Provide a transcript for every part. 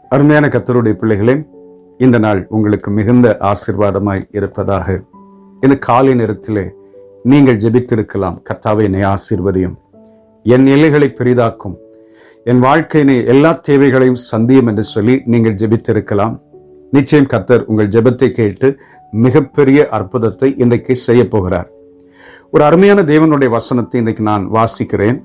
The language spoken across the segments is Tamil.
அருமையான கத்தருடைய பிள்ளைகளே இந்த நாள் உங்களுக்கு மிகுந்த ஆசீர்வாதமாய் இருப்பதாக இந்த காலை நேரத்திலே நீங்கள் ஜெபித்திருக்கலாம் கர்த்தாவே என்னை ஆசீர்வதியும் என் எல்லைகளை பெரிதாக்கும் என் வாழ்க்கையினை எல்லா தேவைகளையும் சந்தியும் என்று சொல்லி நீங்கள் ஜெபித்திருக்கலாம் நிச்சயம் கர்த்தர் உங்கள் ஜெபத்தை கேட்டு மிகப்பெரிய அற்புதத்தை இன்றைக்கு செய்ய போகிறார் ஒரு அருமையான தேவனுடைய வசனத்தை இன்றைக்கு நான் வாசிக்கிறேன்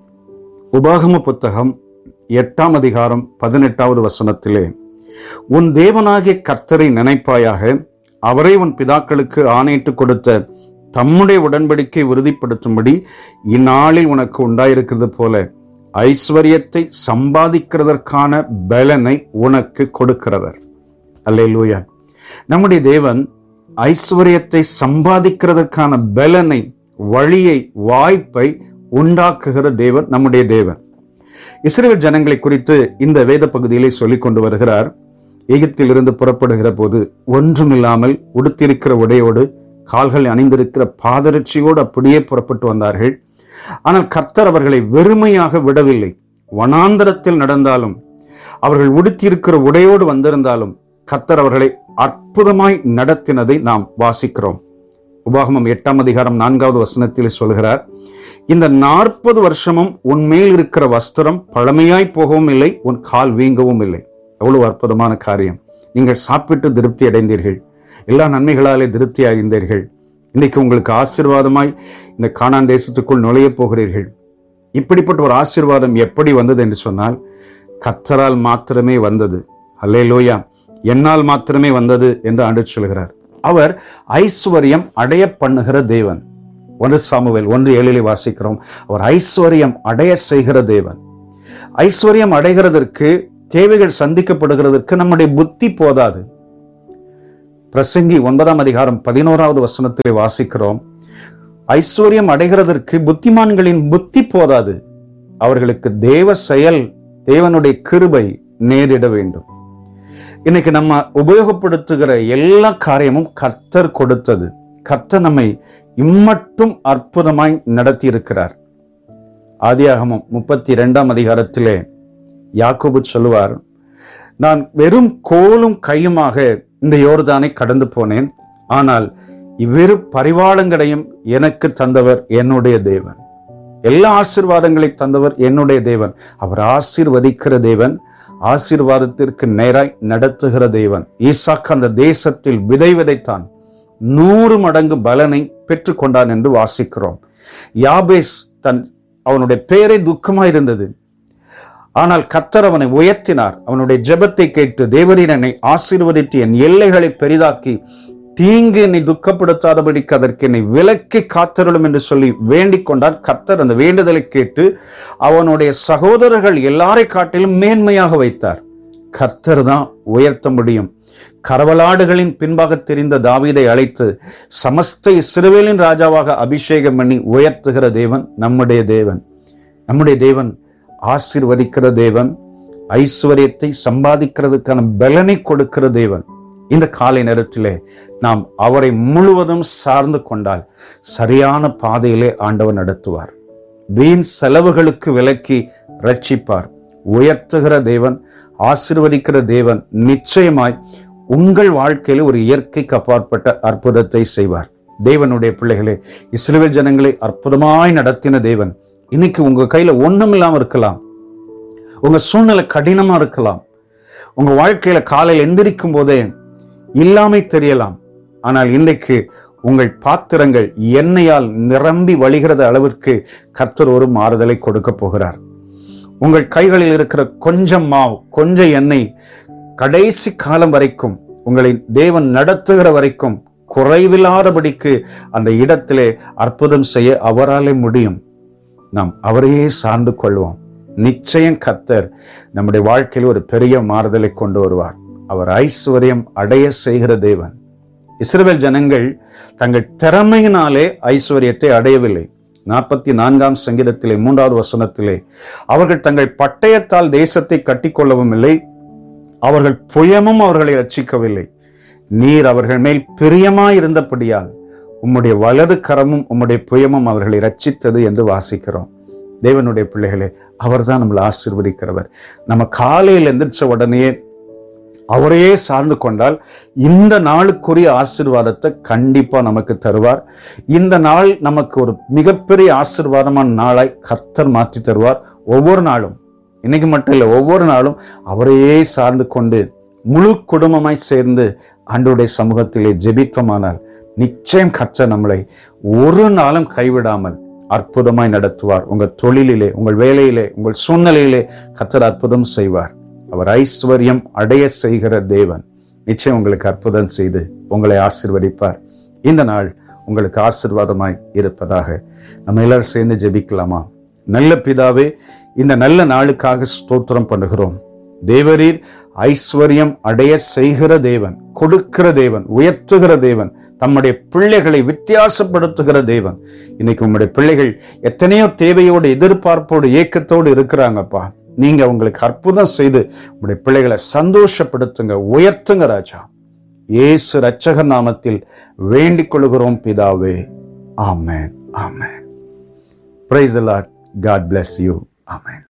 உபாகம புத்தகம் எட்டாம் அதிகாரம் பதினெட்டாவது வசனத்திலே உன் தேவனாகிய கர்த்தரை நினைப்பாயாக அவரை உன் பிதாக்களுக்கு ஆணையிட்டு கொடுத்த தம்முடைய உடன்படிக்கை உறுதிப்படுத்தும்படி இந்நாளில் உனக்கு உண்டாயிருக்கிறது போல ஐஸ்வர்யத்தை சம்பாதிக்கிறதற்கான பலனை உனக்கு கொடுக்கிறவர் அல்லேலூயா நம்முடைய தேவன் ஐஸ்வர்யத்தை சம்பாதிக்கிறதற்கான பலனை வழியை வாய்ப்பை உண்டாக்குகிற தேவன் நம்முடைய தேவன் இஸ்ரேல் ஜனங்களை குறித்து இந்த வேத பகுதியிலே சொல்லிக் கொண்டு வருகிறார் எகிப்தில் இருந்து புறப்படுகிற போது ஒன்றுமில்லாமல் உடுத்திருக்கிற உடையோடு கால்கள் அணிந்திருக்கிற பாதரட்சியோடு அப்படியே புறப்பட்டு வந்தார்கள் ஆனால் கர்த்தர் அவர்களை வெறுமையாக விடவில்லை வனாந்தரத்தில் நடந்தாலும் அவர்கள் உடுத்தியிருக்கிற உடையோடு வந்திருந்தாலும் கர்த்தர் அவர்களை அற்புதமாய் நடத்தினதை நாம் வாசிக்கிறோம் உபாகமம் எட்டாம் அதிகாரம் நான்காவது வசனத்தில் சொல்கிறார் இந்த நாற்பது வருஷமும் உன் மேல் இருக்கிற வஸ்திரம் பழமையாய் போகவும் இல்லை உன் கால் வீங்கவும் இல்லை எவ்வளவு அற்புதமான காரியம் நீங்கள் சாப்பிட்டு திருப்தி அடைந்தீர்கள் எல்லா நன்மைகளாலே திருப்தி அடைந்தீர்கள் இன்னைக்கு உங்களுக்கு ஆசீர்வாதமாய் இந்த கானான் தேசத்துக்குள் நுழைய போகிறீர்கள் இப்படிப்பட்ட ஒரு ஆசீர்வாதம் எப்படி வந்தது என்று சொன்னால் கத்தரால் மாத்திரமே வந்தது அல்லே லோயா என்னால் மாத்திரமே வந்தது என்று ஆண்டு சொல்கிறார் அவர் ஐஸ்வர்யம் அடைய பண்ணுகிற தேவன் ஒன்று சாமுவேல் ஒன்று ஏழிலே வாசிக்கிறோம் அவர் ஐஸ்வர்யம் அடைய செய்கிற தேவன் ஐஸ்வர்யம் அடைகிறதற்கு தேவைகள் சந்திக்கப்படுகிறதற்கு நம்முடைய புத்தி போதாது பிரசங்கி ஒன்பதாம் அதிகாரம் பதினோராவது வசனத்திலே வாசிக்கிறோம் ஐஸ்வர்யம் அடைகிறதற்கு புத்திமான்களின் புத்தி போதாது அவர்களுக்கு தேவ செயல் தேவனுடைய கிருபை நேரிட வேண்டும் இன்னைக்கு நம்ம உபயோகப்படுத்துகிற எல்லா காரியமும் கர்த்தர் கொடுத்தது கர்த்தர் நம்மை இம்மட்டும் அற்புதமாய் நடத்தி இருக்கிறார் ஆதியாகமம் முப்பத்தி இரண்டாம் அதிகாரத்திலே யாக்கோபு சொல்லுவார் நான் வெறும் கோலும் கையுமாக இந்த யோர்தானை கடந்து போனேன் ஆனால் இவ்விரு பரிவாளங்களையும் எனக்கு தந்தவர் என்னுடைய தேவன் எல்லா ஆசீர்வாதங்களை தந்தவர் என்னுடைய தேவன் அவர் ஆசீர்வதிக்கிற தேவன் ஆசீர்வாதத்திற்கு நேராய் நடத்துகிற தேவன் ஈசாக்கு அந்த தேசத்தில் விதை விதைத்தான் நூறு மடங்கு பலனை பெற்றுக்கொண்டான் என்று வாசிக்கிறோம் யாபேஸ் தன் அவனுடைய பெயரே துக்கமாயிருந்தது ஆனால் கத்தர் அவனை உயர்த்தினார் அவனுடைய ஜெபத்தை கேட்டு தேவரின் என்னை ஆசீர்வதித்து என் எல்லைகளை பெரிதாக்கி தீங்கு என்னை துக்கப்படுத்தாதபடிக்கு அதற்கு என்னை விலக்கி காத்தருளும் என்று சொல்லி வேண்டிக் கொண்டார் கத்தர் அந்த வேண்டுதலை கேட்டு அவனுடைய சகோதரர்கள் எல்லாரை காட்டிலும் மேன்மையாக வைத்தார் கர்த்தர் தான் உயர்த்த முடியும் கரவலாடுகளின் பின்பாக தெரிந்த தாவீதை அழைத்து சமஸ்த இஸ்ரவேலின் ராஜாவாக அபிஷேகம் பண்ணி உயர்த்துகிற தேவன் நம்முடைய தேவன் நம்முடைய தேவன் ஆசீர்வதிக்கிற தேவன் ஐஸ்வர்யத்தை சம்பாதிக்கிறதுக்கான பலனை கொடுக்கிற தேவன் இந்த காலை நேரத்திலே நாம் அவரை முழுவதும் சார்ந்து கொண்டால் சரியான பாதையிலே ஆண்டவர் நடத்துவார் வீண் செலவுகளுக்கு விலக்கி ரட்சிப்பார் உயர்த்துகிற தேவன் ஆசிர்வதிக்கிற தேவன் நிச்சயமாய் உங்கள் வாழ்க்கையில் ஒரு இயற்கைக்கு அப்பாற்பட்ட அற்புதத்தை செய்வார் தேவனுடைய பிள்ளைகளே இஸ்ரேல் ஜனங்களை அற்புதமாய் நடத்தின தேவன் இன்னைக்கு உங்க கையில ஒண்ணும் இல்லாம இருக்கலாம் உங்க சூழ்நிலை கடினமா இருக்கலாம் உங்க வாழ்க்கையில காலையில் எந்திரிக்கும் போதே இல்லாமை தெரியலாம் ஆனால் இன்றைக்கு உங்கள் பாத்திரங்கள் எண்ணெயால் நிரம்பி வழிகிறது அளவிற்கு கர்த்தர் ஒரு மாறுதலை கொடுக்க போகிறார் உங்கள் கைகளில் இருக்கிற கொஞ்சம் மாவு கொஞ்சம் எண்ணெய் கடைசி காலம் வரைக்கும் உங்களை தேவன் நடத்துகிற வரைக்கும் குறைவில்லாதபடிக்கு அந்த இடத்திலே அற்புதம் செய்ய அவராலே முடியும் நாம் அவரையே சார்ந்து கொள்வோம் நிச்சயம் கத்தர் நம்முடைய வாழ்க்கையில் ஒரு பெரிய மாறுதலை கொண்டு வருவார் அவர் ஐஸ்வர்யம் அடைய செய்கிற தேவன் இஸ்ரவேல் ஜனங்கள் தங்கள் திறமையினாலே ஐஸ்வர்யத்தை அடையவில்லை நாற்பத்தி நான்காம் சங்கீதத்திலே மூன்றாவது வசனத்திலே அவர்கள் தங்கள் பட்டயத்தால் தேசத்தை கட்டிக்கொள்ளவும் இல்லை அவர்கள் புயமும் அவர்களை ரட்சிக்கவில்லை நீர் அவர்கள் மேல் பிரியமாயிருந்தபடியால் உம்முடைய வலது கரமும் உம்முடைய புயமும் அவர்களை ரட்சித்தது என்று வாசிக்கிறோம் தேவனுடைய பிள்ளைகளே அவர்தான் நம்மளை ஆசீர்வதிக்கிறவர் நம்ம காலையில் எந்திரிச்ச உடனே அவரையே சார்ந்து கொண்டால் இந்த நாளுக்குரிய ஆசீர்வாதத்தை கண்டிப்பா நமக்கு தருவார் இந்த நாள் நமக்கு ஒரு மிகப்பெரிய ஆசீர்வாதமான நாளாய் கர்த்தர் மாற்றி தருவார் ஒவ்வொரு நாளும் இன்னைக்கு மட்டும் இல்லை ஒவ்வொரு நாளும் அவரையே சார்ந்து கொண்டு முழு குடும்பமாய் சேர்ந்து ஆண்டவருடைய சமூகத்திலே ஜெபித்தமானால் நிச்சயம் கர்த்தர் நம்மளை ஒரு நாளும் கைவிடாமல் அற்புதமாய் நடத்துவார் உங்க தொழிலிலே உங்கள் வேலையிலே உங்கள் சூழ்நிலையிலே கர்த்தர் அற்புதம் செய்வார் அவர் ஐஸ்வர்யம் அடைய செய்கிற தேவன் நிச்சயம் உங்களுக்கு அற்புதம் செய்து உங்களை ஆசிர்வதிப்பார் இந்த நாள் உங்களுக்கு ஆசிர்வாதமாய் இருப்பதாக நம்ம எல்லாரும் சேர்ந்து ஜெபிக்கலாமா நல்ல பிதாவே இந்த நல்ல நாளுக்காக ஸ்தோத்திரம் பண்ணுகிறோம் தேவரீர் ஐஸ்வர்யம் அடைய செய்கிற தேவன் கொடுக்கிற தேவன் உயர்த்துகிற தேவன் தம்முடைய பிள்ளைகளை வித்தியாசப்படுத்துகிற தேவன் இன்னைக்கு உங்களுடைய பிள்ளைகள் எத்தனையோ தேவையோடு எதிர்பார்ப்போடு ஏக்கத்தோடு இருக்கிறாங்கப்பா நீங்க அவங்களுக்கு அற்புதம் செய்து உங்களுடைய பிள்ளைகளை சந்தோஷப்படுத்துங்க உயர்த்துங்க ராஜா இயேசு ரட்சகர் நாமத்தில் வேண்டிக் கொள்கிறோம் பிதாவே amen amen praise Lord God bless you amen